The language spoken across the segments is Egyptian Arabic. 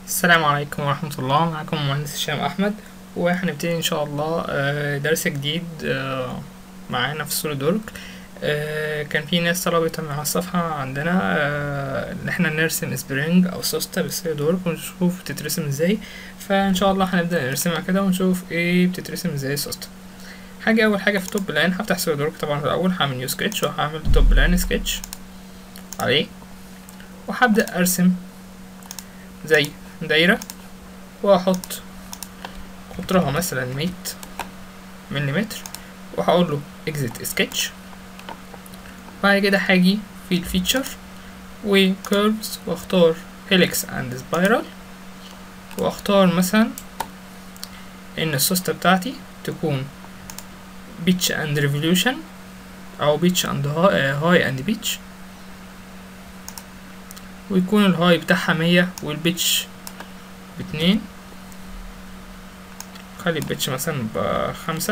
السلام عليكم ورحمة الله معكم مهندس هشام أحمد وهنبتدي إن شاء الله آه، درس جديد آه، معانا في سوليد وورك كان في ناس طلبت من على الصفحة عندنا آه، إن احنا نرسم سبرينج أو سوسته بالسوليد وورك ونشوف بتترسم ازاي فإن شاء الله هنبدأ نرسمها كده ونشوف ايه بتترسم ازاي السوسته حاجة أول حاجة في توب بلان هفتح سوليد وورك طبعا في الأول هعمل نيو سكتش وهعمل توب بلان سكتش عليه وهبدأ أرسم زي دايرة وأحط قطرها مثلا مية مليمتر وهقول له exit sketch بعد كده هاجي في الفيتشر وكيرفز واختار helix and spiral واختار مثلا ان السوستة بتاعتي تكون pitch and revolution او pitch and high and pitch ويكون الهاي بتاعها مية والبيتش باتنين خلي البيتش مثلا بخمسة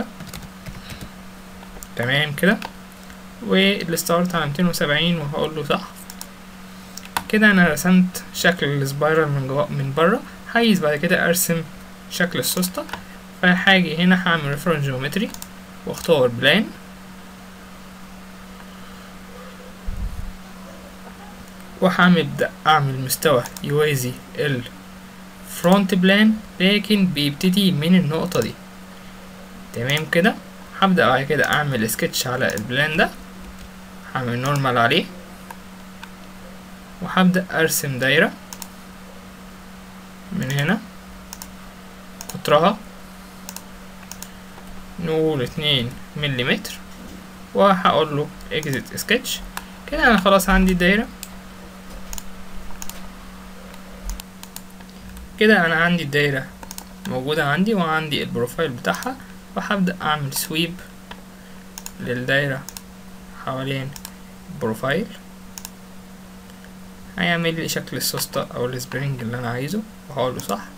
تمام كده والستارت على ميتين وسبعين وهقول له صح كده انا رسمت شكل السبايرال من جوا من بره عايز بعد كده ارسم شكل السوسته فهاجي هنا هعمل ريفرنس جيومتري واختار بلان وهعمل اعمل مستوى يوازي الفرونت بلان لكن بيبتدي من النقطة دي تمام كده هبدأ بعد كده اعمل سكتش على البلان ده هعمل نورمال عليه وهبدأ ارسم دايرة من هنا قطرها نقول اتنين مليمتر وهقول له exit sketch كده انا خلاص عندي الدايرة كده انا عندي الدايرة موجودة عندي وعندي البروفايل بتاعها وهبدأ اعمل سويب للدايرة حوالين البروفايل هيعمل لي شكل السوسته او السبرينج اللي انا عايزه وهقول له صح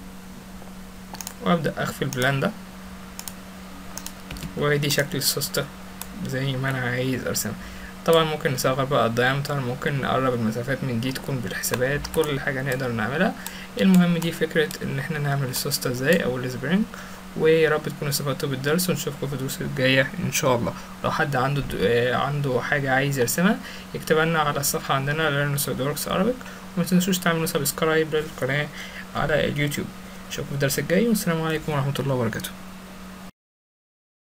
وابدأ اخفي البلان ده ودي شكل السوسته زي ما انا عايز ارسمها طبعا ممكن نصغر بقى الدايمتر ممكن نقرب المسافات من دي تكون بالحسابات كل حاجة نقدر نعملها المهم دي فكرة ان احنا نعمل السوسته ازاي او السبرينج ويا رب تكونوا استفدتوا بالدرس ونشوفكم في الدروس الجاية ان شاء الله لو حد عنده د... عنده حاجة عايز يرسمها يكتبها لنا على الصفحة عندنا Learn SolidWorks Arabic وما تنسوش تعملوا سبسكرايب للقناة على اليوتيوب نشوفكم في الدرس الجاي والسلام عليكم ورحمة الله وبركاته